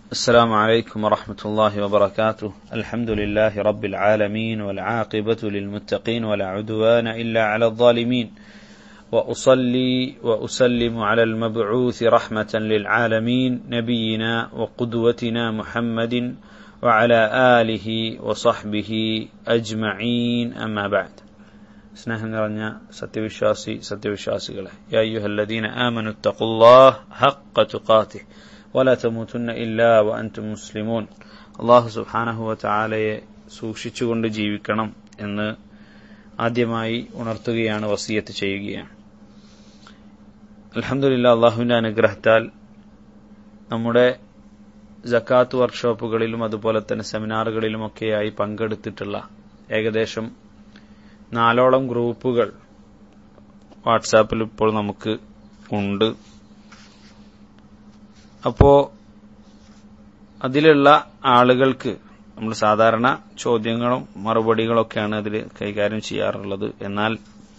السلام عليكم ورحمة الله وبركاته الحمد لله رب العالمين والعاقبة للمتقين ولا عدوان إلا على الظالمين وأصلي وأسلم على المبعوث رحمة للعالمين نبينا وقدوتنا محمد وعلى آله وصحبه أجمعين أما بعد സ്നേഹം നിറഞ്ഞ സത്യവിശ്വാസി സത്യവിശ്വാസികളെ യാ അയ്യുഹല്ലദീന ആമനു തഖുല്ലാഹ് ഹഖ്ക തുഖാതിഹ് വല തമൂതുന്ന ഇല്ലാ വഅൻതും മുസ്ലിമൂൻ അല്ലാഹു സുബ്ഹാനഹു വതആലയെ സൂക്ഷിച്ചുകൊണ്ട് ജീവിക്കണം എന്ന് ആദ്യമായി ഉണർത്തുകയാണ് വസിയത്ത് ചെയ്യുകയാണ് അൽഹംദുലില്ലാ അള്ളാഹുവിന്റെ അനുഗ്രഹത്താൽ നമ്മുടെ ജക്കാത്ത് വർക്ക്ഷോപ്പുകളിലും അതുപോലെ തന്നെ സെമിനാറുകളിലുമൊക്കെയായി പങ്കെടുത്തിട്ടുള്ള ഏകദേശം നാലോളം ഗ്രൂപ്പുകൾ വാട്സാപ്പിൽ ഇപ്പോൾ നമുക്ക് ഉണ്ട് അപ്പോ അതിലുള്ള ആളുകൾക്ക് നമ്മൾ സാധാരണ ചോദ്യങ്ങളും മറുപടികളൊക്കെയാണ് അതിൽ കൈകാര്യം ചെയ്യാറുള്ളത് എന്നാൽ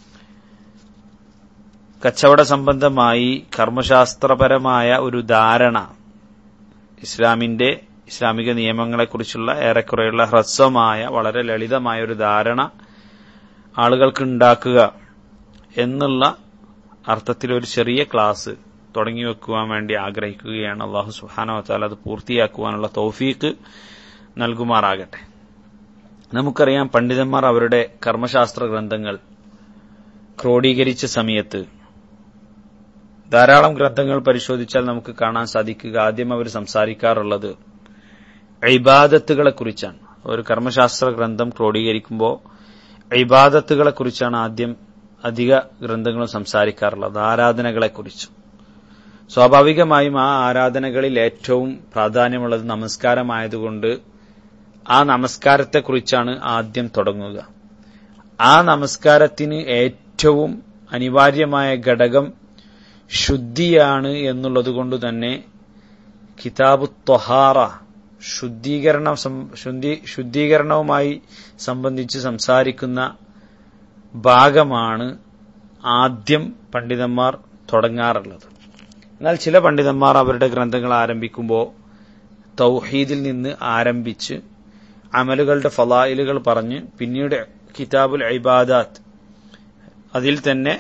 കച്ചവട സംബന്ധമായി കർമ്മശാസ്ത്രപരമായ ഒരു ധാരണ ഇസ്ലാമിന്റെ ഇസ്ലാമിക നിയമങ്ങളെക്കുറിച്ചുള്ള ഏറെക്കുറെയുള്ള ഹ്രസ്വമായ വളരെ ലളിതമായ ഒരു ധാരണ ആളുകൾക്ക് ഉണ്ടാക്കുക എന്നുള്ള അർത്ഥത്തിൽ ഒരു ചെറിയ ക്ലാസ് തുടങ്ങി വെക്കുവാൻ വേണ്ടി ആഗ്രഹിക്കുകയാണ് അള്ളാഹു സുഹാനോ താല അത് പൂർത്തിയാക്കുവാനുള്ള തൗഫീക്ക് നൽകുമാറാകട്ടെ നമുക്കറിയാം പണ്ഡിതന്മാർ അവരുടെ കർമ്മശാസ്ത്ര ഗ്രന്ഥങ്ങൾ ക്രോഡീകരിച്ച സമയത്ത് ധാരാളം ഗ്രന്ഥങ്ങൾ പരിശോധിച്ചാൽ നമുക്ക് കാണാൻ സാധിക്കുക ആദ്യം അവർ സംസാരിക്കാറുള്ളത് ഇബാദത്തുകളെ കുറിച്ചാണ് ഒരു കർമ്മശാസ്ത്ര ഗ്രന്ഥം ക്രോഡീകരിക്കുമ്പോൾ ഇബാദത്തുകളെ കുറിച്ചാണ് ആദ്യം അധിക ഗ്രന്ഥങ്ങളും സംസാരിക്കാറുള്ളത് ആരാധനകളെക്കുറിച്ചും സ്വാഭാവികമായും ആ ആരാധനകളിൽ ഏറ്റവും പ്രാധാന്യമുള്ളത് നമസ്കാരമായതുകൊണ്ട് ആ നമസ്കാരത്തെക്കുറിച്ചാണ് ആദ്യം തുടങ്ങുക ആ നമസ്കാരത്തിന് ഏറ്റവും അനിവാര്യമായ ഘടകം ശുദ്ധിയാണ് എന്നുള്ളത് കൊണ്ട് തന്നെ കിതാബു ത്വഹാറ ശുദ്ധീകരണം ശുദ്ധി ശുദ്ധീകരണവുമായി സംബന്ധിച്ച് സംസാരിക്കുന്ന ഭാഗമാണ് ആദ്യം പണ്ഡിതന്മാർ തുടങ്ങാറുള്ളത് എന്നാൽ ചില പണ്ഡിതന്മാർ അവരുടെ ഗ്രന്ഥങ്ങൾ ആരംഭിക്കുമ്പോൾ തൗഹീദിൽ നിന്ന് ആരംഭിച്ച് അമലുകളുടെ ഫലായിലുകൾ പറഞ്ഞ് പിന്നീട് കിതാബുൽ ഇബാദാത്ത് അതിൽ തന്നെ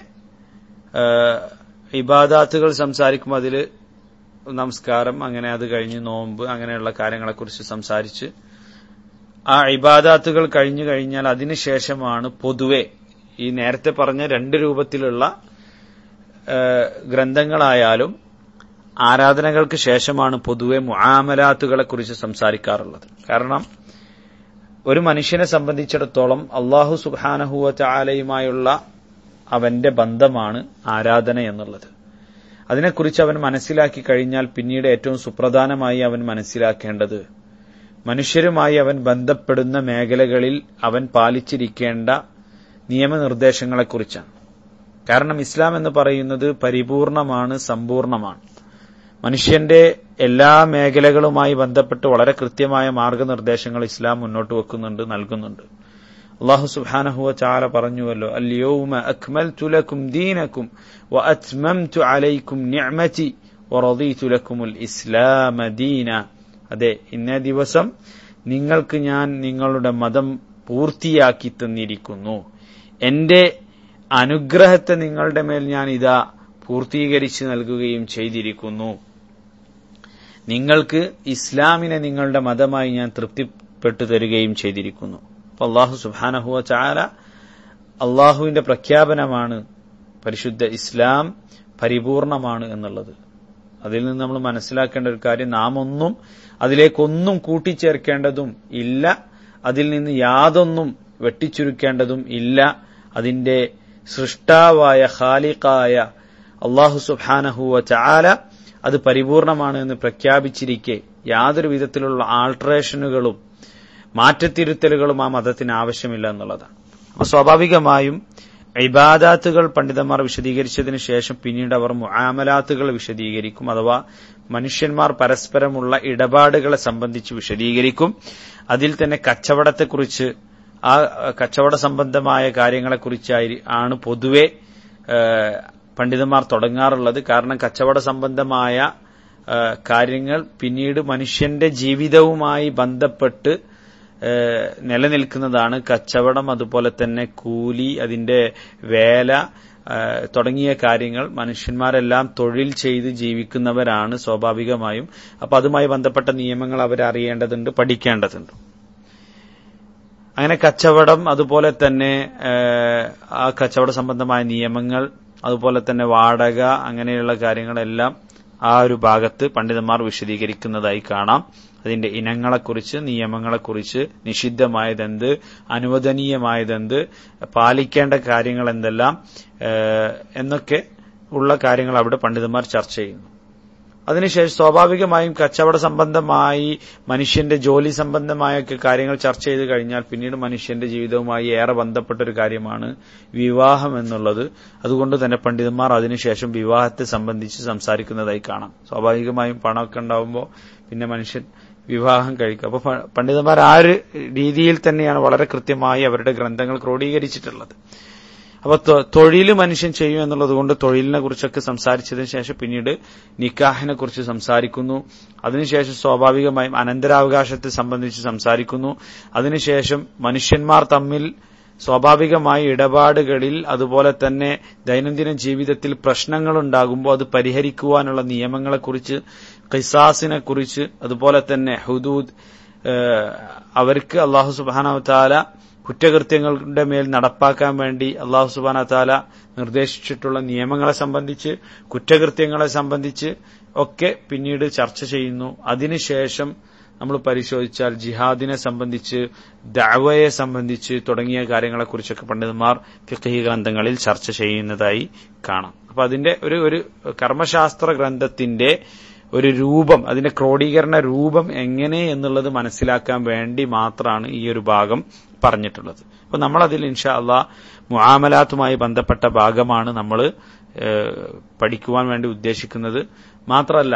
ഇബാദാത്തുകൾ സംസാരിക്കുമ്പോൾ അതിൽ നമസ്കാരം അങ്ങനെ അത് കഴിഞ്ഞ് നോമ്പ് അങ്ങനെയുള്ള കാര്യങ്ങളെക്കുറിച്ച് സംസാരിച്ച് ആ ഇബാദാത്തുകൾ കഴിഞ്ഞു കഴിഞ്ഞാൽ അതിനുശേഷമാണ് പൊതുവെ ഈ നേരത്തെ പറഞ്ഞ രണ്ട് രൂപത്തിലുള്ള ഗ്രന്ഥങ്ങളായാലും ആരാധനകൾക്ക് ശേഷമാണ് പൊതുവെ മുആമലാത്തുകളെ കുറിച്ച് സംസാരിക്കാറുള്ളത് കാരണം ഒരു മനുഷ്യനെ സംബന്ധിച്ചിടത്തോളം അള്ളാഹു സുബാനഹുവ ചാലയുമായുള്ള അവന്റെ ബന്ധമാണ് ആരാധന എന്നുള്ളത് അതിനെക്കുറിച്ച് അവൻ മനസ്സിലാക്കി കഴിഞ്ഞാൽ പിന്നീട് ഏറ്റവും സുപ്രധാനമായി അവൻ മനസ്സിലാക്കേണ്ടത് മനുഷ്യരുമായി അവൻ ബന്ധപ്പെടുന്ന മേഖലകളിൽ അവൻ പാലിച്ചിരിക്കേണ്ട നിയമനിർദ്ദേശങ്ങളെക്കുറിച്ചാണ് കാരണം ഇസ്ലാം എന്ന് പറയുന്നത് പരിപൂർണമാണ് സമ്പൂർണമാണ് മനുഷ്യന്റെ എല്ലാ മേഖലകളുമായി ബന്ധപ്പെട്ട് വളരെ കൃത്യമായ മാർഗനിർദ്ദേശങ്ങൾ ഇസ്ലാം മുന്നോട്ട് വെക്കുന്നുണ്ട് നൽകുന്നുണ്ട് അള്ളാഹു സുബാനഹുവ ചാല പറഞ്ഞുവല്ലോ അല്യോമ അക്മൽ തുലക്കും ദീനക്കും വഅത്മംതു അലൈക്കും നിഅമതി വറദീതു ലക്കുമുൽ ഇസ്ലാമ ദീന അതെ ഇന്നേ ദിവസം നിങ്ങൾക്ക് ഞാൻ നിങ്ങളുടെ മതം പൂർത്തിയാക്കി തന്നിരിക്കുന്നു എന്റെ അനുഗ്രഹത്തെ നിങ്ങളുടെ മേൽ ഞാൻ ഇതാ പൂർത്തീകരിച്ച് നൽകുകയും ചെയ്തിരിക്കുന്നു നിങ്ങൾക്ക് ഇസ്ലാമിനെ നിങ്ങളുടെ മതമായി ഞാൻ തൃപ്തിപ്പെട്ടു തരികയും ചെയ്തിരിക്കുന്നു അപ്പൊ അള്ളാഹു സുബാനഹുവ ചാല അള്ളാഹുവിന്റെ പ്രഖ്യാപനമാണ് പരിശുദ്ധ ഇസ്ലാം പരിപൂർണമാണ് എന്നുള്ളത് അതിൽ നിന്ന് നമ്മൾ മനസ്സിലാക്കേണ്ട ഒരു കാര്യം നാം ഒന്നും അതിലേക്കൊന്നും കൂട്ടിച്ചേർക്കേണ്ടതും ഇല്ല അതിൽ നിന്ന് യാതൊന്നും വെട്ടിച്ചുരുക്കേണ്ടതും ഇല്ല അതിന്റെ സൃഷ്ടാവായ ഖാലിഖായ അള്ളാഹു സുബാനഹുവ ചാല അത് പരിപൂർണമാണ് എന്ന് പ്രഖ്യാപിച്ചിരിക്കെ യാതൊരു വിധത്തിലുള്ള ആൾട്രേഷനുകളും മാറ്റത്തിരുത്തലുകളും ആ മതത്തിന് ആവശ്യമില്ല എന്നുള്ളതാണ് അപ്പൊ സ്വാഭാവികമായും ഇബാദാത്തുകൾ പണ്ഡിതന്മാർ വിശദീകരിച്ചതിന് ശേഷം പിന്നീട് അവർ മുആമലാത്തുകൾ വിശദീകരിക്കും അഥവാ മനുഷ്യന്മാർ പരസ്പരമുള്ള ഇടപാടുകളെ സംബന്ധിച്ച് വിശദീകരിക്കും അതിൽ തന്നെ കച്ചവടത്തെക്കുറിച്ച് ആ കച്ചവട സംബന്ധമായ കാര്യങ്ങളെക്കുറിച്ചായി ആണ് പൊതുവെ പണ്ഡിതന്മാർ തുടങ്ങാറുള്ളത് കാരണം കച്ചവട സംബന്ധമായ കാര്യങ്ങൾ പിന്നീട് മനുഷ്യന്റെ ജീവിതവുമായി ബന്ധപ്പെട്ട് നിലനിൽക്കുന്നതാണ് കച്ചവടം അതുപോലെ തന്നെ കൂലി അതിന്റെ വേല തുടങ്ങിയ കാര്യങ്ങൾ മനുഷ്യന്മാരെല്ലാം തൊഴിൽ ചെയ്ത് ജീവിക്കുന്നവരാണ് സ്വാഭാവികമായും അപ്പൊ അതുമായി ബന്ധപ്പെട്ട നിയമങ്ങൾ അവരറിയേണ്ടതുണ്ട് പഠിക്കേണ്ടതുണ്ട് അങ്ങനെ കച്ചവടം അതുപോലെ തന്നെ ആ കച്ചവട സംബന്ധമായ നിയമങ്ങൾ അതുപോലെ തന്നെ വാടക അങ്ങനെയുള്ള കാര്യങ്ങളെല്ലാം ആ ഒരു ഭാഗത്ത് പണ്ഡിതന്മാർ വിശദീകരിക്കുന്നതായി കാണാം അതിന്റെ ഇനങ്ങളെക്കുറിച്ച് നിയമങ്ങളെക്കുറിച്ച് നിഷിദ്ധമായതെന്ത് അനുവദനീയമായതെന്ത് പാലിക്കേണ്ട കാര്യങ്ങൾ എന്തെല്ലാം എന്നൊക്കെ ഉള്ള കാര്യങ്ങൾ അവിടെ പണ്ഡിതന്മാർ ചർച്ച ചെയ്യുന്നു അതിനുശേഷം സ്വാഭാവികമായും കച്ചവട സംബന്ധമായി മനുഷ്യന്റെ ജോലി സംബന്ധമായൊക്കെ കാര്യങ്ങൾ ചർച്ച ചെയ്ത് കഴിഞ്ഞാൽ പിന്നീട് മനുഷ്യന്റെ ജീവിതവുമായി ഏറെ ബന്ധപ്പെട്ട ഒരു കാര്യമാണ് വിവാഹം എന്നുള്ളത് അതുകൊണ്ട് തന്നെ പണ്ഡിതന്മാർ അതിനുശേഷം വിവാഹത്തെ സംബന്ധിച്ച് സംസാരിക്കുന്നതായി കാണാം സ്വാഭാവികമായും പണമൊക്കെ ഉണ്ടാവുമ്പോൾ പിന്നെ മനുഷ്യൻ വിവാഹം കഴിക്കും അപ്പൊ പണ്ഡിതന്മാർ ആ ഒരു രീതിയിൽ തന്നെയാണ് വളരെ കൃത്യമായി അവരുടെ ഗ്രന്ഥങ്ങൾ ക്രോഡീകരിച്ചിട്ടുള്ളത് അപ്പൊ തൊഴിൽ മനുഷ്യൻ ചെയ്യും എന്നുള്ളത് കൊണ്ട് തൊഴിലിനെ കുറിച്ചൊക്കെ സംസാരിച്ചതിന് ശേഷം പിന്നീട് നിക്കാഹിനെ കുറിച്ച് സംസാരിക്കുന്നു അതിനുശേഷം സ്വാഭാവികമായും അനന്തരാവകാശത്തെ സംബന്ധിച്ച് സംസാരിക്കുന്നു അതിനുശേഷം മനുഷ്യന്മാർ തമ്മിൽ സ്വാഭാവികമായി ഇടപാടുകളിൽ അതുപോലെ തന്നെ ദൈനംദിന ജീവിതത്തിൽ പ്രശ്നങ്ങൾ ഉണ്ടാകുമ്പോൾ അത് പരിഹരിക്കുവാനുള്ള നിയമങ്ങളെക്കുറിച്ച് ഖിസാസിനെ കുറിച്ച് അതുപോലെ തന്നെ ഹുദൂദ് അവർക്ക് അള്ളാഹു സുബാനവത്താല കുറ്റകൃത്യങ്ങളുടെ മേൽ നടപ്പാക്കാൻ വേണ്ടി അള്ളാഹു സുബാന താല നിർദ്ദേശിച്ചിട്ടുള്ള നിയമങ്ങളെ സംബന്ധിച്ച് കുറ്റകൃത്യങ്ങളെ സംബന്ധിച്ച് ഒക്കെ പിന്നീട് ചർച്ച ചെയ്യുന്നു അതിനുശേഷം നമ്മൾ പരിശോധിച്ചാൽ ജിഹാദിനെ സംബന്ധിച്ച് ദാവയെ സംബന്ധിച്ച് തുടങ്ങിയ കാര്യങ്ങളെക്കുറിച്ചൊക്കെ പണ്ഡിതന്മാർ ഫിഖഹി ഗ്രന്ഥങ്ങളിൽ ചർച്ച ചെയ്യുന്നതായി കാണാം അപ്പൊ അതിന്റെ ഒരു ഒരു കർമ്മശാസ്ത്ര ഗ്രന്ഥത്തിന്റെ ഒരു രൂപം അതിന്റെ ക്രോഡീകരണ രൂപം എങ്ങനെ എന്നുള്ളത് മനസ്സിലാക്കാൻ വേണ്ടി മാത്രമാണ് ഈ ഒരു ഭാഗം പറഞ്ഞിട്ടുള്ളത് അപ്പൊ നമ്മളതിൽ ഇൻഷാ അള്ളാ മുആമലാത്തുമായി ബന്ധപ്പെട്ട ഭാഗമാണ് നമ്മൾ പഠിക്കുവാൻ വേണ്ടി ഉദ്ദേശിക്കുന്നത് മാത്രമല്ല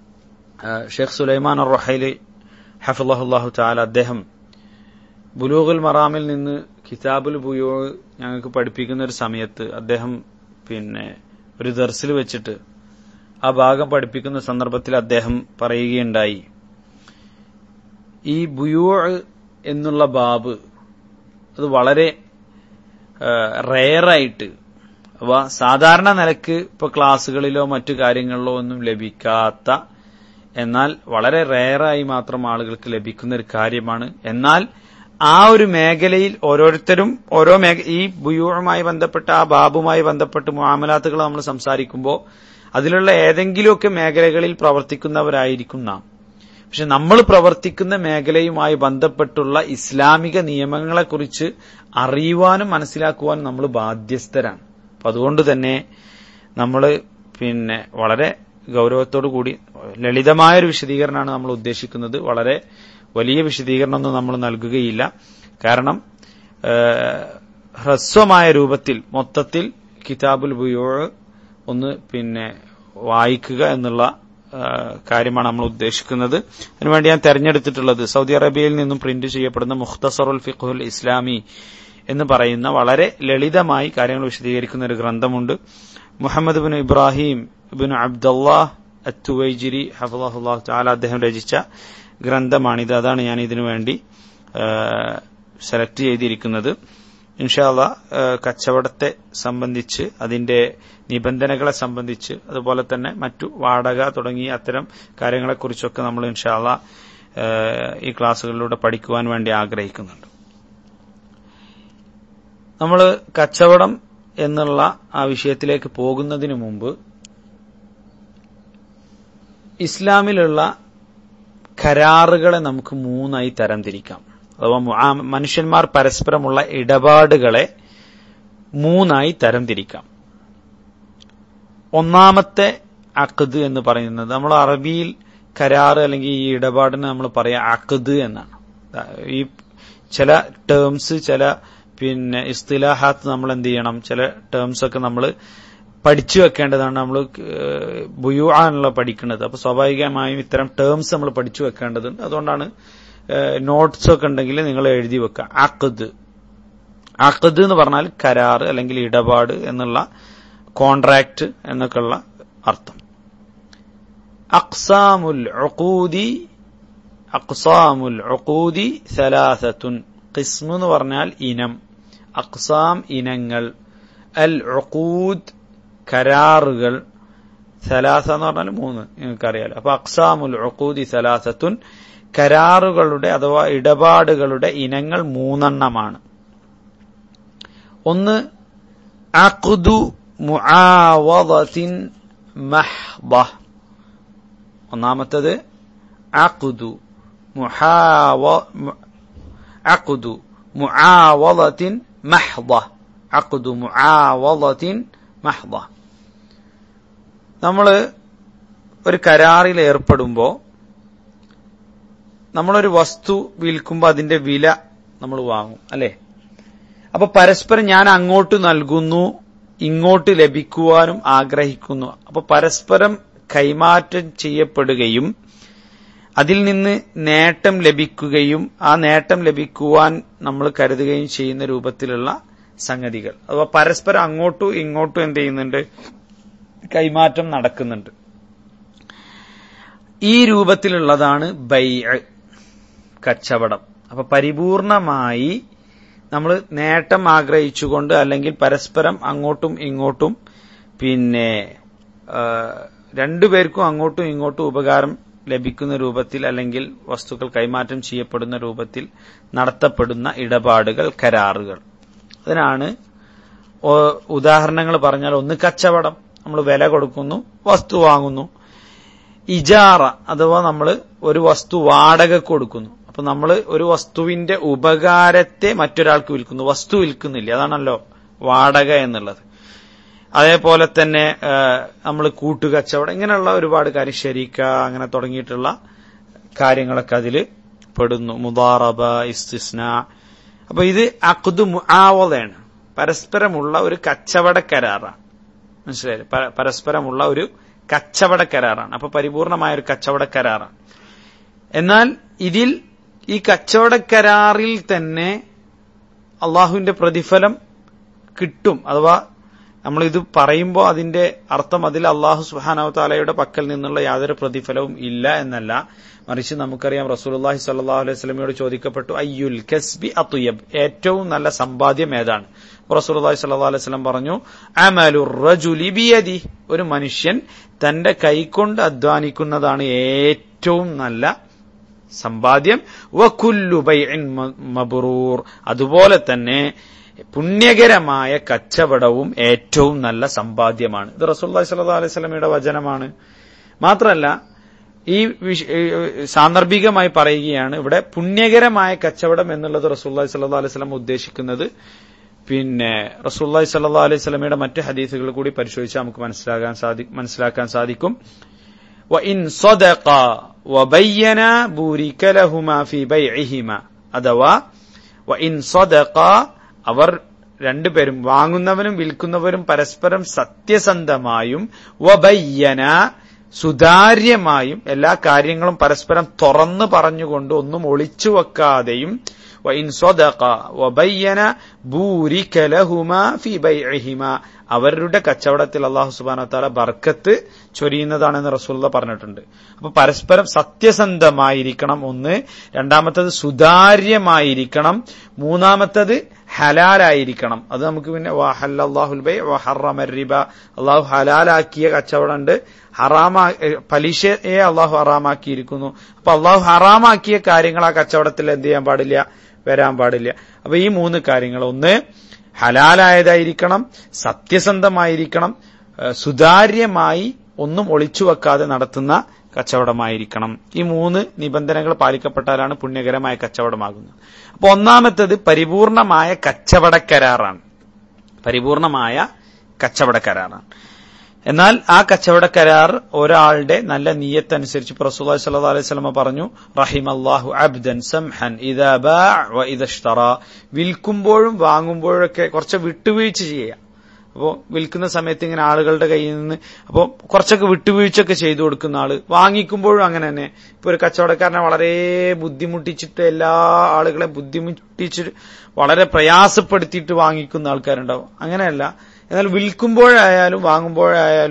ഷെയ്ഖ് സുലൈമാൻ റൊഹൈലി ഹഫുല്ലാഹു താല അദ്ദേഹം ബുലൂഖുൽ മറാമിൽ നിന്ന് കിതാബുൽ ബുയോ ഞങ്ങൾക്ക് പഠിപ്പിക്കുന്ന ഒരു സമയത്ത് അദ്ദേഹം പിന്നെ ഒരു ദർസിൽ വെച്ചിട്ട് ആ ഭാഗം പഠിപ്പിക്കുന്ന സന്ദർഭത്തിൽ അദ്ദേഹം പറയുകയുണ്ടായി ഈ ബുയോ എന്നുള്ള ബാബ് അത് വളരെ റെയറായിട്ട് അഥവാ സാധാരണ നിലക്ക് ഇപ്പൊ ക്ലാസ്സുകളിലോ മറ്റു കാര്യങ്ങളിലോ ഒന്നും ലഭിക്കാത്ത എന്നാൽ വളരെ റെയറായി മാത്രം ആളുകൾക്ക് ലഭിക്കുന്ന ഒരു കാര്യമാണ് എന്നാൽ ആ ഒരു മേഖലയിൽ ഓരോരുത്തരും ഓരോ മേഖ ഈ ബുയുവുമായി ബന്ധപ്പെട്ട ആ ബാബുമായി ബന്ധപ്പെട്ട് മുആമലാത്തുകൾ നമ്മൾ സംസാരിക്കുമ്പോൾ അതിലുള്ള ഏതെങ്കിലുമൊക്കെ മേഖലകളിൽ പ്രവർത്തിക്കുന്നവരായിരിക്കും നാം പക്ഷെ നമ്മൾ പ്രവർത്തിക്കുന്ന മേഖലയുമായി ബന്ധപ്പെട്ടുള്ള ഇസ്ലാമിക നിയമങ്ങളെക്കുറിച്ച് അറിയുവാനും മനസ്സിലാക്കുവാനും നമ്മൾ ബാധ്യസ്ഥരാണ് അപ്പൊ അതുകൊണ്ട് തന്നെ നമ്മൾ പിന്നെ വളരെ ഗൗരവത്തോടു കൂടി ലളിതമായ ഒരു വിശദീകരണമാണ് നമ്മൾ ഉദ്ദേശിക്കുന്നത് വളരെ വലിയ വിശദീകരണമൊന്നും നമ്മൾ നൽകുകയില്ല കാരണം ഹ്രസ്വമായ രൂപത്തിൽ മൊത്തത്തിൽ കിതാബുൽ ബുയോ ഒന്ന് പിന്നെ വായിക്കുക എന്നുള്ള കാര്യമാണ് നമ്മൾ ഉദ്ദേശിക്കുന്നത് അതിനുവേണ്ടി ഞാൻ തെരഞ്ഞെടുത്തിട്ടുള്ളത് സൗദി അറേബ്യയിൽ നിന്നും പ്രിന്റ് ചെയ്യപ്പെടുന്ന മുഖ്തസറുൽ ഫിഖുൽ ഇസ്ലാമി എന്ന് പറയുന്ന വളരെ ലളിതമായി കാര്യങ്ങൾ വിശദീകരിക്കുന്ന ഒരു ഗ്രന്ഥമുണ്ട് Muhammad bin Ibrahim bin Abdullah Attuwaijri ഹഫുല്ലാഹുല്ലാഹു താല അദ്ദേഹം രചിച്ച ഗ്രന്ഥമാണിത് അതാണ് ഞാൻ ഇതിനു വേണ്ടി സെലക്ട് ചെയ്തിരിക്കുന്നത് ഇൻഷാല്ല കച്ചവടത്തെ സംബന്ധിച്ച് അതിന്റെ നിബന്ധനകളെ സംബന്ധിച്ച് അതുപോലെ തന്നെ മറ്റു വാടക തുടങ്ങിയ അത്തരം കാര്യങ്ങളെക്കുറിച്ചൊക്കെ നമ്മൾ ഇൻഷാല്ല ഈ ക്ലാസ്സുകളിലൂടെ പഠിക്കുവാൻ വേണ്ടി ആഗ്രഹിക്കുന്നുണ്ട് നമ്മൾ കച്ചവടം എന്നുള്ള ആ വിഷയത്തിലേക്ക് പോകുന്നതിന് മുമ്പ് ഇസ്ലാമിലുള്ള കരാറുകളെ നമുക്ക് മൂന്നായി തരംതിരിക്കാം അഥവാ മനുഷ്യന്മാർ പരസ്പരമുള്ള ഇടപാടുകളെ മൂന്നായി തരംതിരിക്കാം ഒന്നാമത്തെ അക്കദ് എന്ന് പറയുന്നത് നമ്മൾ അറബിയിൽ കരാറ് അല്ലെങ്കിൽ ഈ ഇടപാടിന് നമ്മൾ പറയാം അക്കദ് എന്നാണ് ഈ ചില ടേംസ് ചില പിന്നെ ഇസ്തിലാഹാത്ത് നമ്മൾ എന്ത് ചെയ്യണം ചില ടേംസ് ഒക്കെ നമ്മൾ പഠിച്ചു വെക്കേണ്ടതാണ് നമ്മൾ ബുയു ആണല്ലോ പഠിക്കുന്നത് അപ്പൊ സ്വാഭാവികമായും ഇത്തരം ടേംസ് നമ്മൾ പഠിച്ചു വെക്കേണ്ടതുണ്ട് അതുകൊണ്ടാണ് നോട്ട്സ് ഒക്കെ ഉണ്ടെങ്കിൽ നിങ്ങൾ എഴുതി വെക്കുക അക്കദ് അക്കദ് എന്ന് പറഞ്ഞാൽ കരാറ് അല്ലെങ്കിൽ ഇടപാട് എന്നുള്ള കോൺട്രാക്ട് എന്നൊക്കെയുള്ള അർത്ഥം അക്സാമുൽ ഉഖൂദി അക്സാമുൽ ഉഖൂദി സലാസത്തുൻ ഖിസ്മു എന്ന് പറഞ്ഞാൽ ഇനം അക്സാം ഇനങ്ങൾ അൽ ഉഖൂദ് കരാറുകൾ സലാസ എന്ന് പറഞ്ഞാൽ മൂന്ന് നിങ്ങൾക്കറിയാലോ അപ്പൊ അക്സാമുൽ ഉഖൂദി സലാസത്തുൻ കരാറുകളുടെ അഥവാ ഇടപാടുകളുടെ ഇനങ്ങൾ മൂന്നെണ്ണമാണ് ഒന്ന് അഖുദു മുആവദത്തിൻ മഹ്ബ ഒന്നാമത്തത് അഖുദു മുഹാവ അഖുദു മുആവദത്തിൻ മഹ്ബ അഖുദു മുആവദത്തിൻ മഹ്ബ നമ്മൾ ഒരു കരാറിൽ ഏർപ്പെടുമ്പോൾ നമ്മളൊരു വസ്തു വിൽക്കുമ്പോൾ അതിന്റെ വില നമ്മൾ വാങ്ങും അല്ലെ അപ്പൊ പരസ്പരം ഞാൻ അങ്ങോട്ട് നൽകുന്നു ഇങ്ങോട്ട് ലഭിക്കുവാനും ആഗ്രഹിക്കുന്നു അപ്പൊ പരസ്പരം കൈമാറ്റം ചെയ്യപ്പെടുകയും അതിൽ നിന്ന് നേട്ടം ലഭിക്കുകയും ആ നേട്ടം ലഭിക്കുവാൻ നമ്മൾ കരുതുകയും ചെയ്യുന്ന രൂപത്തിലുള്ള സംഗതികൾ അഥവാ പരസ്പരം അങ്ങോട്ടും ഇങ്ങോട്ടും എന്ത് ചെയ്യുന്നുണ്ട് കൈമാറ്റം നടക്കുന്നുണ്ട് ഈ രൂപത്തിലുള്ളതാണ് ബൈ കച്ചവടം അപ്പൊ പരിപൂർണമായി നമ്മൾ നേട്ടം ആഗ്രഹിച്ചുകൊണ്ട് അല്ലെങ്കിൽ പരസ്പരം അങ്ങോട്ടും ഇങ്ങോട്ടും പിന്നെ രണ്ടുപേർക്കും അങ്ങോട്ടും ഇങ്ങോട്ടും ഉപകാരം ലഭിക്കുന്ന രൂപത്തിൽ അല്ലെങ്കിൽ വസ്തുക്കൾ കൈമാറ്റം ചെയ്യപ്പെടുന്ന രൂപത്തിൽ നടത്തപ്പെടുന്ന ഇടപാടുകൾ കരാറുകൾ അതിനാണ് ഉദാഹരണങ്ങൾ പറഞ്ഞാൽ ഒന്ന് കച്ചവടം നമ്മൾ വില കൊടുക്കുന്നു വസ്തു വാങ്ങുന്നു ഇജാറ അഥവാ നമ്മൾ ഒരു വസ്തു വാടക കൊടുക്കുന്നു അപ്പൊ നമ്മൾ ഒരു വസ്തുവിന്റെ ഉപകാരത്തെ മറ്റൊരാൾക്ക് വിൽക്കുന്നു വസ്തു വിൽക്കുന്നില്ല അതാണല്ലോ വാടക എന്നുള്ളത് അതേപോലെ തന്നെ നമ്മൾ കൂട്ടുകച്ചവടം ഇങ്ങനെയുള്ള ഒരുപാട് കാര്യം ശരീക്ക അങ്ങനെ തുടങ്ങിയിട്ടുള്ള കാര്യങ്ങളൊക്കെ അതിൽ പെടുന്നു മുദാറബ ഇസ്തിസ്ന അപ്പൊ ഇത് അഖുദ് മുആവദയാണ് പരസ്പരമുള്ള ഒരു കച്ചവട കരാറാണ് മനസ്സിലായില്ലേ പരസ്പരമുള്ള ഒരു കച്ചവട കരാറാണ് അപ്പൊ പരിപൂർണമായ ഒരു കച്ചവട കരാറാണ് എന്നാൽ ഇതിൽ ഈ കച്ചവട കരാറിൽ തന്നെ അള്ളാഹുവിന്റെ പ്രതിഫലം കിട്ടും അഥവാ നമ്മൾ ഇത് പറയുമ്പോൾ അതിന്റെ അർത്ഥം അതിൽ അള്ളാഹു സുഹാനാവ് താലയുടെ പക്കൽ നിന്നുള്ള യാതൊരു പ്രതിഫലവും ഇല്ല എന്നല്ല മറിച്ച് നമുക്കറിയാം റസൂലുള്ളാഹി സ്വല്ലല്ലാഹു അലൈഹി വസല്ലമയോട് ചോദിക്കപ്പെട്ടു അയ്യുൽ കസ്ബി അത്തുയബ് ഏറ്റവും നല്ല സമ്പാദ്യം ഏതാണ് റസൂലുള്ളാഹി സ്വല്ലല്ലാഹു അലൈഹി വസല്ലം പറഞ്ഞു അമലുർ റജുലി ബിയദി ഒരു മനുഷ്യൻ തന്റെ കൈകൊണ്ട് അധ്വാനിക്കുന്നതാണ് ഏറ്റവും നല്ല സമ്പാദ്യം വകുല്ലു ബൈഇൻ മബ്റൂർ അതുപോലെ തന്നെ പുണ്യകരമായ കച്ചവടവും ഏറ്റവും നല്ല സമ്പാദ്യമാണ് ഇത് റസൂല്ലി സ്വല്ലല്ലാഹു അലൈഹി വസല്ലമയുടെ വചനമാണ് മാത്രമല്ല ഈ സാന്ദർഭികമായി പറയുകയാണ് ഇവിടെ പുണ്യകരമായ കച്ചവടം എന്നുള്ളത് റസൂല്ലി സ്വല്ലല്ലാഹു അലൈഹി വസല്ലം ഉദ്ദേശിക്കുന്നത് പിന്നെ റസൂല്ലി സ്വല്ലല്ലാഹു അലൈഹി വസല്ലമയുടെ മറ്റ് ഹദീസുകൾ കൂടി പരിശോധിച്ചാൽ നമുക്ക് മനസ്സിലാകാൻ സാധി മനസ്സിലാക്കാൻ സാധിക്കും وإن صدقا وبينا بورك لهما في بيعهما അഥവാ وإن صدقا അവർ രണ്ടുപേരും വാങ്ങുന്നവനും വിൽക്കുന്നവരും പരസ്പരം സത്യസന്ധമായും വബയ്യന സുതാര്യമായും എല്ലാ കാര്യങ്ങളും പരസ്പരം തുറന്നു പറഞ്ഞുകൊണ്ട് ഒന്നും ഒളിച്ചു വെക്കാതെയും വഇൻ സ്വദഖ വബയ്യന ബൂരിക ലഹുമാ ഫി ബൈഇഹിമാ അവരുടെ കച്ചവടത്തിൽ അള്ളാഹു സുബാന താല ബർക്കത്ത് ചൊരിയുന്നതാണെന്ന് റസൂള്ള പറഞ്ഞിട്ടുണ്ട് അപ്പൊ പരസ്പരം സത്യസന്ധമായിരിക്കണം ഒന്ന് രണ്ടാമത്തത് സുതാര്യമായിരിക്കണം മൂന്നാമത്തത് ഹലാലായിരിക്കണം അത് നമുക്ക് പിന്നെ വാഹല്ലാഹുൽ ബൈ റിബ അള്ളാഹു ഹലാലാക്കിയ കച്ചവടമുണ്ട് ഹറാമാ പലിശയെ അള്ളാഹു ഹറാമാക്കിയിരിക്കുന്നു അപ്പൊ അള്ളാഹു ഹറാമാക്കിയ കാര്യങ്ങൾ ആ കച്ചവടത്തിൽ എന്ത് ചെയ്യാൻ പാടില്ല വരാൻ പാടില്ല അപ്പൊ ഈ മൂന്ന് കാര്യങ്ങൾ ഒന്ന് ഹലാലായതായിരിക്കണം സത്യസന്ധമായിരിക്കണം സുതാര്യമായി ഒന്നും ഒളിച്ചു വെക്കാതെ നടത്തുന്ന കച്ചവടമായിരിക്കണം ഈ മൂന്ന് നിബന്ധനകൾ പാലിക്കപ്പെട്ടാലാണ് പുണ്യകരമായ കച്ചവടമാകുന്നത് അപ്പൊ ഒന്നാമത്തത് പരിപൂർണമായ കച്ചവട കരാറാണ് പരിപൂർണമായ കച്ചവട കരാറാണ് എന്നാൽ ആ കച്ചവട കരാർ ഒരാളുടെ നല്ല നീയത്തനുസരിച്ച് റസൂൽ സല്ലല്ലാഹു അലൈഹി വസല്ലം പറഞ്ഞു റഹിം അള്ളാഹു അബ്ദൻ സംഹൻ ഇദാ ബാഅ ഇദഷ്തറ വിൽക്കുമ്പോഴും വാങ്ങുമ്പോഴൊക്കെ കുറച്ച് വിട്ടുവീഴ്ച ചെയ്യുക അപ്പോൾ വിൽക്കുന്ന സമയത്ത് ഇങ്ങനെ ആളുകളുടെ കയ്യിൽ നിന്ന് അപ്പോൾ കുറച്ചൊക്കെ വിട്ടുവീഴ്ചയൊക്കെ ചെയ്തു കൊടുക്കുന്ന ആള് വാങ്ങിക്കുമ്പോഴും അങ്ങനെ തന്നെ ഇപ്പൊ ഒരു കച്ചവടക്കാരനെ വളരെ ബുദ്ധിമുട്ടിച്ചിട്ട് എല്ലാ ആളുകളെയും ബുദ്ധിമുട്ടിച്ച് വളരെ പ്രയാസപ്പെടുത്തിയിട്ട് വാങ്ങിക്കുന്ന ആൾക്കാരുണ്ടാവും അങ്ങനെയല്ല എന്നാൽ വിൽക്കുമ്പോഴായാലും വാങ്ങുമ്പോഴായാലും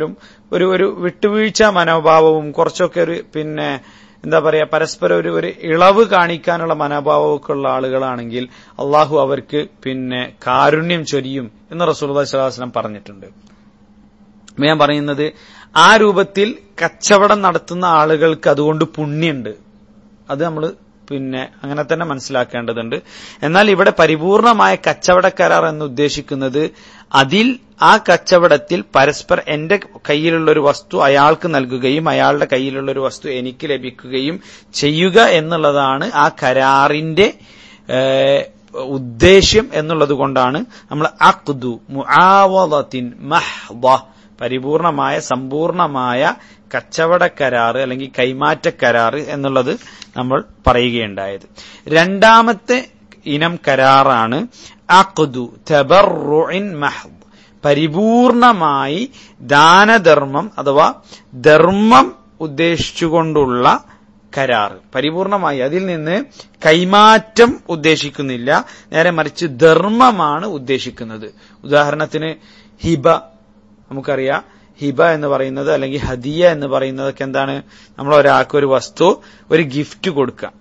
ഒരു ഒരു വിട്ടുവീഴ്ച മനോഭാവവും കുറച്ചൊക്കെ ഒരു പിന്നെ എന്താ പറയാ പരസ്പരം ഒരു ഒരു ഇളവ് കാണിക്കാനുള്ള മനോഭാവമൊക്കെ ഉള്ള ആളുകളാണെങ്കിൽ അള്ളാഹു അവർക്ക് പിന്നെ കാരുണ്യം ചൊരിയും എന്ന് റസൂൽ സ്വലാസ്ലം പറഞ്ഞിട്ടുണ്ട് അപ്പൊ ഞാൻ പറയുന്നത് ആ രൂപത്തിൽ കച്ചവടം നടത്തുന്ന ആളുകൾക്ക് അതുകൊണ്ട് പുണ്യുണ്ട് അത് നമ്മൾ പിന്നെ അങ്ങനെ തന്നെ മനസ്സിലാക്കേണ്ടതുണ്ട് എന്നാൽ ഇവിടെ പരിപൂർണമായ കച്ചവട കരാർ എന്ന് ഉദ്ദേശിക്കുന്നത് അതിൽ ആ കച്ചവടത്തിൽ പരസ്പരം എന്റെ കയ്യിലുള്ള ഒരു വസ്തു അയാൾക്ക് നൽകുകയും അയാളുടെ കയ്യിലുള്ള ഒരു വസ്തു എനിക്ക് ലഭിക്കുകയും ചെയ്യുക എന്നുള്ളതാണ് ആ കരാറിന്റെ ഏഹ്, ഉദ്ദേശ്യം എന്നുള്ളത് കൊണ്ടാണ് നമ്മൾ അഖ്ദു മുആവദത്തിൻ മഹ്ദ പരിപൂർണമായ സമ്പൂർണമായ കച്ചവട കരാറ് അല്ലെങ്കിൽ കൈമാറ്റ കരാറ് എന്നുള്ളത് നമ്മൾ പറയുകയുണ്ടായത് രണ്ടാമത്തെ ഇനം കരാറാണ് അഖ്ദു തബറുഇൻ മഹ്ദ് പരിപൂർണമായി ദാനധർമ്മം അഥവാ ധർമ്മം ഉദ്ദേശിച്ചുകൊണ്ടുള്ള കരാറ് പരിപൂർണമായി അതിൽ നിന്ന് കൈമാറ്റം ഉദ്ദേശിക്കുന്നില്ല നേരെ മറിച്ച് ധർമ്മമാണ് ഉദ്ദേശിക്കുന്നത് ഉദാഹരണത്തിന് ഹിബ നമുക്കറിയാം ഹിബ എന്ന് പറയുന്നത് അല്ലെങ്കിൽ ഹദിയ എന്ന് പറയുന്നതൊക്കെ എന്താണ് നമ്മൾ ഒരാൾക്ക് ഒരു വസ്തു ഒരു ഗിഫ്റ്റ് കൊടുക്കുക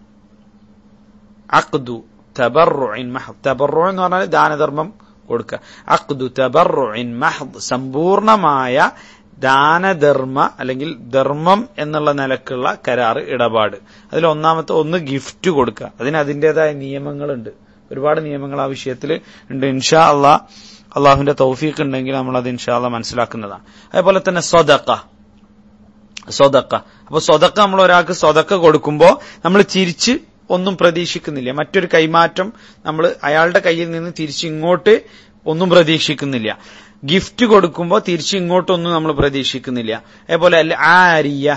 അഖ്ദു തബറുഇൻ മഹദ് തബറു എന്ന് പറഞ്ഞാൽ ദാനധർമ്മം കൊടുക്കുക അഖ്ദു തബറുഇൻ മഹദ് സമ്പൂർണമായ ദാനധർമ്മ അല്ലെങ്കിൽ ധർമ്മം എന്നുള്ള നിലക്കുള്ള കരാറ് ഇടപാട് അതിൽ ഒന്നാമത്തെ ഒന്ന് ഗിഫ്റ്റ് കൊടുക്കുക അതിന് അതിൻ്റെതായ നിയമങ്ങളുണ്ട് ഒരുപാട് നിയമങ്ങൾ ആ വിഷയത്തിൽ ഉണ്ട് ഇൻഷാ അള്ളാ അള്ളാഹുവിന്റെ തൗഫീഖ് ഉണ്ടെങ്കിൽ നമ്മൾ അത് ഇൻഷാ അള്ളാ മനസ്സിലാക്കുന്നതാണ് അതേപോലെ തന്നെ സ്വതക്ക സ്വതക്ക അപ്പൊ സ്വതക്ക നമ്മൾ ഒരാൾക്ക് സ്വതക്ക കൊടുക്കുമ്പോൾ നമ്മൾ ചിരിച്ച് ഒന്നും പ്രതീക്ഷിക്കുന്നില്ല മറ്റൊരു കൈമാറ്റം നമ്മൾ അയാളുടെ കയ്യിൽ നിന്ന് തിരിച്ച് ഇങ്ങോട്ട് ഒന്നും പ്രതീക്ഷിക്കുന്നില്ല ഗിഫ്റ്റ് കൊടുക്കുമ്പോൾ തിരിച്ച് ഇങ്ങോട്ടൊന്നും നമ്മൾ പ്രതീക്ഷിക്കുന്നില്ല അതേപോലെ അല്ല ആരിയ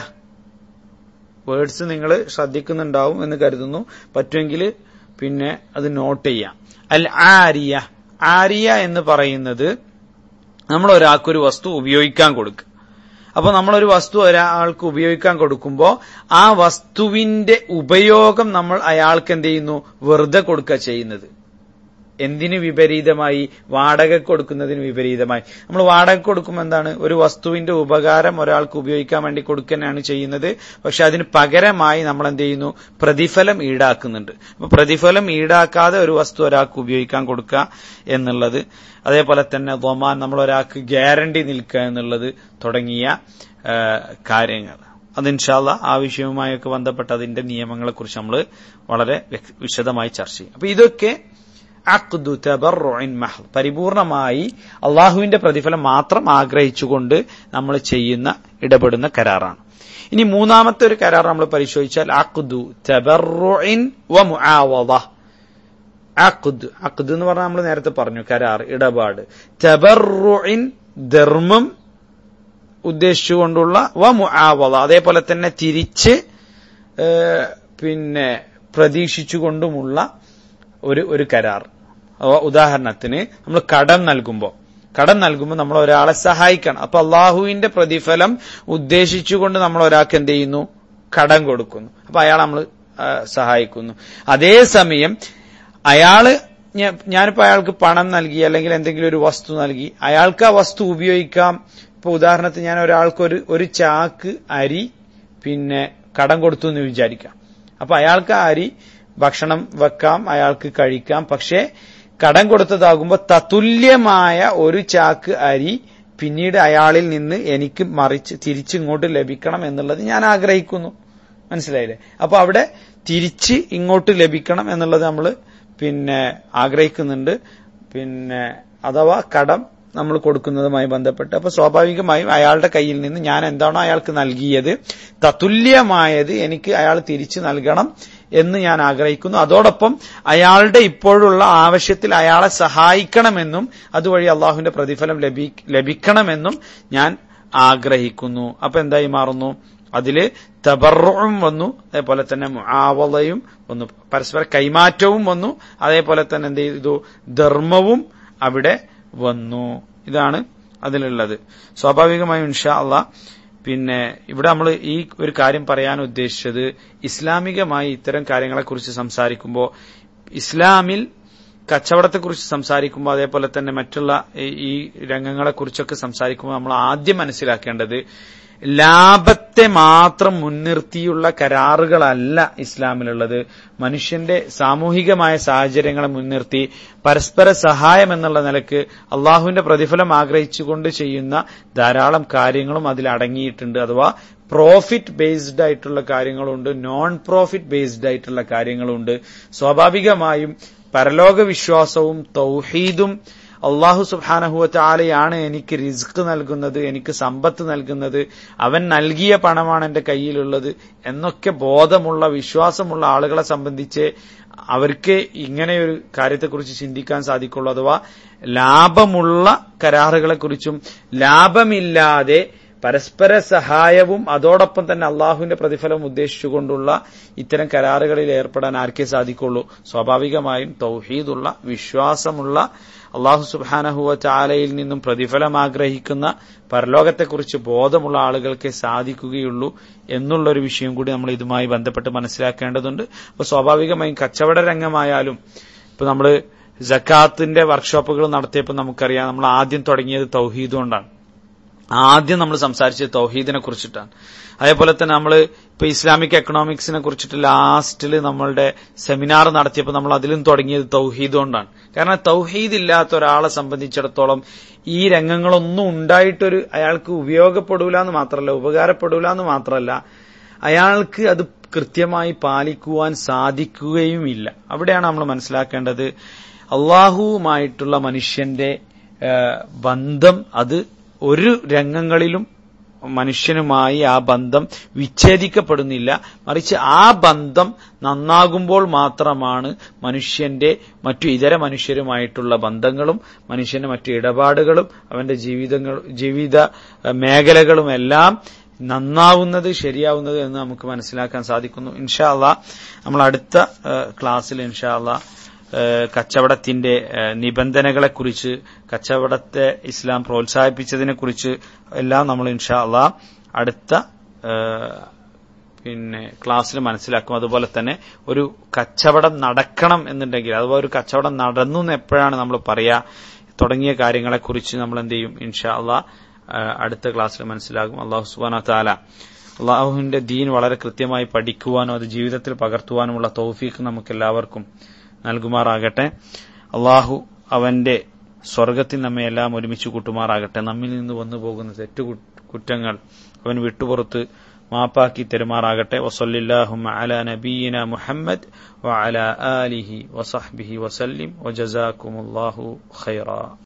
വേർഡ്സ് നിങ്ങൾ ശ്രദ്ധിക്കുന്നുണ്ടാവും എന്ന് കരുതുന്നു പറ്റുമെങ്കിൽ പിന്നെ അത് നോട്ട് ചെയ്യാം അൽ ആരിയ ആരിയ എന്ന് പറയുന്നത് നമ്മൾ ഒരാൾക്കൊരു വസ്തു ഉപയോഗിക്കാൻ കൊടുക്കുക അപ്പൊ നമ്മളൊരു വസ്തു ഒരാൾക്ക് ഉപയോഗിക്കാൻ കൊടുക്കുമ്പോൾ ആ വസ്തുവിന്റെ ഉപയോഗം നമ്മൾ അയാൾക്ക് എന്ത് ചെയ്യുന്നു വെറുതെ കൊടുക്കുക ചെയ്യുന്നത് എന്തിനു വിപരീതമായി വാടക കൊടുക്കുന്നതിന് വിപരീതമായി നമ്മൾ വാടക കൊടുക്കുമ്പോൾ എന്താണ് ഒരു വസ്തുവിന്റെ ഉപകാരം ഒരാൾക്ക് ഉപയോഗിക്കാൻ വേണ്ടി കൊടുക്കാനാണ് ചെയ്യുന്നത് പക്ഷെ അതിന് പകരമായി നമ്മൾ എന്ത് ചെയ്യുന്നു പ്രതിഫലം ഈടാക്കുന്നുണ്ട് അപ്പൊ പ്രതിഫലം ഈടാക്കാതെ ഒരു വസ്തു ഒരാൾക്ക് ഉപയോഗിക്കാൻ കൊടുക്കുക എന്നുള്ളത് അതേപോലെ തന്നെ ദൊമാൻ നമ്മൾ ഒരാൾക്ക് ഗ്യാരണ്ടി നിൽക്കുക എന്നുള്ളത് തുടങ്ങിയ ആ, കാര്യങ്ങൾ അത് ഇൻഷാല്ല ആ വിഷയവുമായൊക്കെ ബന്ധപ്പെട്ട അതിന്റെ നിയമങ്ങളെക്കുറിച്ച് നമ്മൾ വളരെ വ്യക്ത- വിശദമായി ചർച്ച ചെയ്യും അപ്പൊ ഇതൊക്കെ അഖ്ദു തബറുഇൻ മഹ് പരിപൂർണമായി അള്ളാഹുവിന്റെ പ്രതിഫലം മാത്രം ആഗ്രഹിച്ചുകൊണ്ട് നമ്മൾ ചെയ്യുന്ന ഇടപെടുന്ന കരാറാണ് ഇനി മൂന്നാമത്തെ ഒരു കരാർ നമ്മൾ പരിശോധിച്ചാൽ അഖ്ദു തബറുഇൻ വ മുആവദ അഖ്ദ് അഖ്ദ് എന്ന് പറഞ്ഞാൽ നമ്മൾ നേരത്തെ പറഞ്ഞു കരാർ ഇടപാട് തബറുഇൻ ധർമ്മം ഉദ്ദേശിച്ചുകൊണ്ടുള്ള വ മുആവദ അതേപോലെ തന്നെ തിരിച്ച് ഏഹ്, പിന്നെ പ്രതീക്ഷിച്ചുകൊണ്ടുമുള്ള ഒരു ഒരു കരാർ അഥവാ ഉദാഹരണത്തിന് നമ്മൾ കടം നൽകുമ്പോൾ കടം നൽകുമ്പോൾ നമ്മൾ ഒരാളെ സഹായിക്കണം അപ്പൊ അള്ളാഹുവിന്റെ പ്രതിഫലം ഉദ്ദേശിച്ചുകൊണ്ട് നമ്മൾ ഒരാൾക്ക് എന്ത് ചെയ്യുന്നു കടം കൊടുക്കുന്നു അപ്പൊ അയാൾ നമ്മൾ സഹായിക്കുന്നു അതേസമയം അയാള് ഞാ- ഞാനിപ്പോ അയാൾക്ക് പണം നൽകി അല്ലെങ്കിൽ എന്തെങ്കിലും ഒരു വസ്തു നൽകി അയാൾക്ക് ആ വസ്തു ഉപയോഗിക്കാം ഇപ്പൊ ഉദാഹരണത്തിന് ഞാൻ ഒരാൾക്ക് ഒരു ഒരു ചാക്ക് അരി പിന്നെ കടം കൊടുത്തു എന്ന് വിചാരിക്കാം അപ്പൊ അയാൾക്ക് ആ അരി ഭക്ഷണം വെക്കാം അയാൾക്ക് കഴിക്കാം പക്ഷേ കടം കൊടുത്തതാകുമ്പോൾ തത്തുല്യമായ ഒരു ചാക്ക് അരി പിന്നീട് അയാളിൽ നിന്ന് എനിക്ക് മറിച്ച് തിരിച്ചിങ്ങോട്ട് ലഭിക്കണം എന്നുള്ളത് ഞാൻ ആഗ്രഹിക്കുന്നു മനസ്സിലായില്ലേ അപ്പൊ അവിടെ തിരിച്ച് ഇങ്ങോട്ട് ലഭിക്കണം എന്നുള്ളത് നമ്മൾ പിന്നെ ആഗ്രഹിക്കുന്നുണ്ട് പിന്നെ അഥവാ കടം നമ്മൾ കൊടുക്കുന്നതുമായി ബന്ധപ്പെട്ട് അപ്പൊ സ്വാഭാവികമായും അയാളുടെ കയ്യിൽ നിന്ന് ഞാൻ എന്താണോ അയാൾക്ക് നൽകിയത് തത്തുല്യമായത് എനിക്ക് അയാൾ തിരിച്ചു നൽകണം എന്ന് ഞാൻ ആഗ്രഹിക്കുന്നു അതോടൊപ്പം അയാളുടെ ഇപ്പോഴുള്ള ആവശ്യത്തിൽ അയാളെ സഹായിക്കണമെന്നും അതുവഴി അള്ളാഹുവിന്റെ പ്രതിഫലം ലഭി ലഭിക്കണമെന്നും ഞാൻ ആഗ്രഹിക്കുന്നു അപ്പൊ എന്തായി മാറുന്നു അതില് തബറും വന്നു അതേപോലെ തന്നെ മുആവളയും വന്നു പരസ്പര കൈമാറ്റവും വന്നു അതേപോലെ തന്നെ എന്ത് ചെയ്തു ധർമ്മവും അവിടെ വന്നു ഇതാണ് അതിലുള്ളത് സ്വാഭാവികമായും ഇൻഷാ അള്ളാ പിന്നെ ഇവിടെ നമ്മൾ ഈ ഒരു കാര്യം പറയാൻ ഉദ്ദേശിച്ചത് ഇസ്ലാമികമായി ഇത്തരം കാര്യങ്ങളെക്കുറിച്ച് സംസാരിക്കുമ്പോൾ ഇസ്ലാമിൽ കച്ചവടത്തെക്കുറിച്ച് സംസാരിക്കുമ്പോൾ അതേപോലെ തന്നെ മറ്റുള്ള ഈ- ഈ രംഗങ്ങളെക്കുറിച്ചൊക്കെ സംസാരിക്കുമ്പോൾ നമ്മൾ ആദ്യം മനസ്സിലാക്കേണ്ടത് ലാഭത്തെ മാത്രം മുൻനിർത്തിയുള്ള കരാറുകളല്ല ഇസ്ലാമിലുള്ളത് മനുഷ്യന്റെ സാമൂഹികമായ സാഹചര്യങ്ങളെ മുൻനിർത്തി പരസ്പര സഹായം എന്നുള്ള നിലക്ക് അള്ളാഹുവിന്റെ പ്രതിഫലം ആഗ്രഹിച്ചുകൊണ്ട് ചെയ്യുന്ന ധാരാളം കാര്യങ്ങളും അതിൽ അടങ്ങിയിട്ടുണ്ട് അഥവാ പ്രോഫിറ്റ് ബേസ്ഡ് ആയിട്ടുള്ള കാര്യങ്ങളുണ്ട് നോൺ പ്രോഫിറ്റ് ബേസ്ഡ് ആയിട്ടുള്ള കാര്യങ്ങളുണ്ട് സ്വാഭാവികമായും പരലോക വിശ്വാസവും തൗഹീദും അള്ളാഹു സുബാനഹുവറ്റാലയാണ് എനിക്ക് റിസ്ക് നൽകുന്നത് എനിക്ക് സമ്പത്ത് നൽകുന്നത് അവൻ നൽകിയ പണമാണ് എന്റെ കയ്യിലുള്ളത് എന്നൊക്കെ ബോധമുള്ള വിശ്വാസമുള്ള ആളുകളെ സംബന്ധിച്ച് അവർക്ക് ഇങ്ങനെ ഒരു കാര്യത്തെക്കുറിച്ച് ചിന്തിക്കാൻ സാധിക്കുള്ളൂ അഥവാ ലാഭമുള്ള കരാറുകളെക്കുറിച്ചും ലാഭമില്ലാതെ പരസ്പര സഹായവും അതോടൊപ്പം തന്നെ അള്ളാഹുവിന്റെ പ്രതിഫലം ഉദ്ദേശിച്ചുകൊണ്ടുള്ള ഇത്തരം കരാറുകളിൽ ഏർപ്പെടാൻ ആർക്കേ സാധിക്കുള്ളൂ സ്വാഭാവികമായും തൗഹീദുള്ള വിശ്വാസമുള്ള അള്ളാഹു സുബാനഹുവ ചാലയിൽ നിന്നും പ്രതിഫലം ആഗ്രഹിക്കുന്ന പരലോകത്തെക്കുറിച്ച് ബോധമുള്ള ആളുകൾക്ക് സാധിക്കുകയുള്ളൂ എന്നുള്ളൊരു വിഷയം കൂടി നമ്മൾ ഇതുമായി ബന്ധപ്പെട്ട് മനസ്സിലാക്കേണ്ടതുണ്ട് അപ്പോൾ സ്വാഭാവികമായും കച്ചവട രംഗമായാലും ഇപ്പൊ നമ്മൾ ജക്കാത്തിന്റെ വർക്ക്ഷോപ്പുകൾ നടത്തിയപ്പോൾ നമുക്കറിയാം നമ്മൾ ആദ്യം തുടങ്ങിയത് തൗഹീദ് കൊണ്ടാണ് ആദ്യം നമ്മൾ സംസാരിച്ചത് തൗഹീദിനെ കുറിച്ചിട്ടാണ് അതേപോലെ തന്നെ നമ്മൾ ഇപ്പൊ ഇസ്ലാമിക് എക്കണോമിക്സിനെ കുറിച്ചിട്ട് ലാസ്റ്റിൽ നമ്മളുടെ സെമിനാർ നടത്തിയപ്പോൾ നമ്മൾ അതിലും തുടങ്ങിയത് തൗഹീദ് കൊണ്ടാണ് കാരണം തൗഹീദ് ഇല്ലാത്ത ഒരാളെ സംബന്ധിച്ചിടത്തോളം ഈ രംഗങ്ങളൊന്നും ഉണ്ടായിട്ടൊരു അയാൾക്ക് ഉപയോഗപ്പെടൂല എന്ന് മാത്രമല്ല ഉപകാരപ്പെടൂല എന്ന് മാത്രമല്ല അയാൾക്ക് അത് കൃത്യമായി പാലിക്കുവാൻ സാധിക്കുകയുമില്ല അവിടെയാണ് നമ്മൾ മനസ്സിലാക്കേണ്ടത് അള്ളാഹുവുമായിട്ടുള്ള മനുഷ്യന്റെ ഏഹ്, ബന്ധം അത് ഒരു രംഗങ്ങളിലും മനുഷ്യനുമായി ആ ബന്ധം വിച്ഛേദിക്കപ്പെടുന്നില്ല മറിച്ച് ആ ബന്ധം നന്നാകുമ്പോൾ മാത്രമാണ് മനുഷ്യന്റെ മറ്റു ഇതര മനുഷ്യരുമായിട്ടുള്ള ബന്ധങ്ങളും മനുഷ്യന്റെ മറ്റു ഇടപാടുകളും അവന്റെ ജീവിതങ്ങൾ ജീവിത ഏഹ്, മേഖലകളും എല്ലാം നന്നാവുന്നത് ശരിയാവുന്നത് എന്ന് നമുക്ക് മനസ്സിലാക്കാൻ സാധിക്കുന്നു ഇൻഷാ അള്ളാ നമ്മൾ അടുത്ത ഏഹ്, ക്ലാസ്സിൽ ഇൻഷാ അള്ളാ ഏഹ് കച്ചവടത്തിന്റെ ഏഹ് നിബന്ധനകളെക്കുറിച്ച് കച്ചവടത്തെ ഇസ്ലാം പ്രോത്സാഹിപ്പിച്ചതിനെക്കുറിച്ച് എല്ലാം നമ്മൾ ഇൻഷാ അള്ളാ അടുത്ത ഏഹ് പിന്നെ ക്ലാസ്സിൽ മനസ്സിലാക്കും അതുപോലെ തന്നെ ഒരു കച്ചവടം നടക്കണം എന്നുണ്ടെങ്കിൽ അഥവാ ഒരു കച്ചവടം നടന്നു എന്ന് എപ്പോഴാണ് നമ്മൾ പറയാ തുടങ്ങിയ കാര്യങ്ങളെക്കുറിച്ച് നമ്മൾ എന്ത് ചെയ്യും ഇൻഷാ അള്ളാ ഏഹ് അടുത്ത ക്ലാസ്സിൽ മനസ്സിലാകും അള്ളാഹു സുബാന താല അള്ളാഹുവിന്റെ ദീൻ വളരെ കൃത്യമായി പഠിക്കുവാനും അത് ജീവിതത്തിൽ പകർത്തുവാനുമുള്ള തൗഫീഖ് നമുക്ക് എല്ലാവർക്കും നൽകുമാറാകട്ടെ അള്ളാഹു അവന്റെ സ്വർഗത്തിൽ നമ്മെ എല്ലാം ഒരുമിച്ച് കൂട്ടുമാറാകട്ടെ നമ്മിൽ നിന്ന് വന്നു പോകുന്ന തെറ്റു കുറ്റങ്ങൾ അവൻ വിട്ടുപുറത്ത് മാപ്പാക്കി തെരുമാറാകട്ടെ വസല്ലാഹും അല നബീന മുഹമ്മദ് വഅല ആലിഹി വസഹ്ബിഹി വസല്ലിം വജസാക്കുമുല്ലാഹു ഖൈറ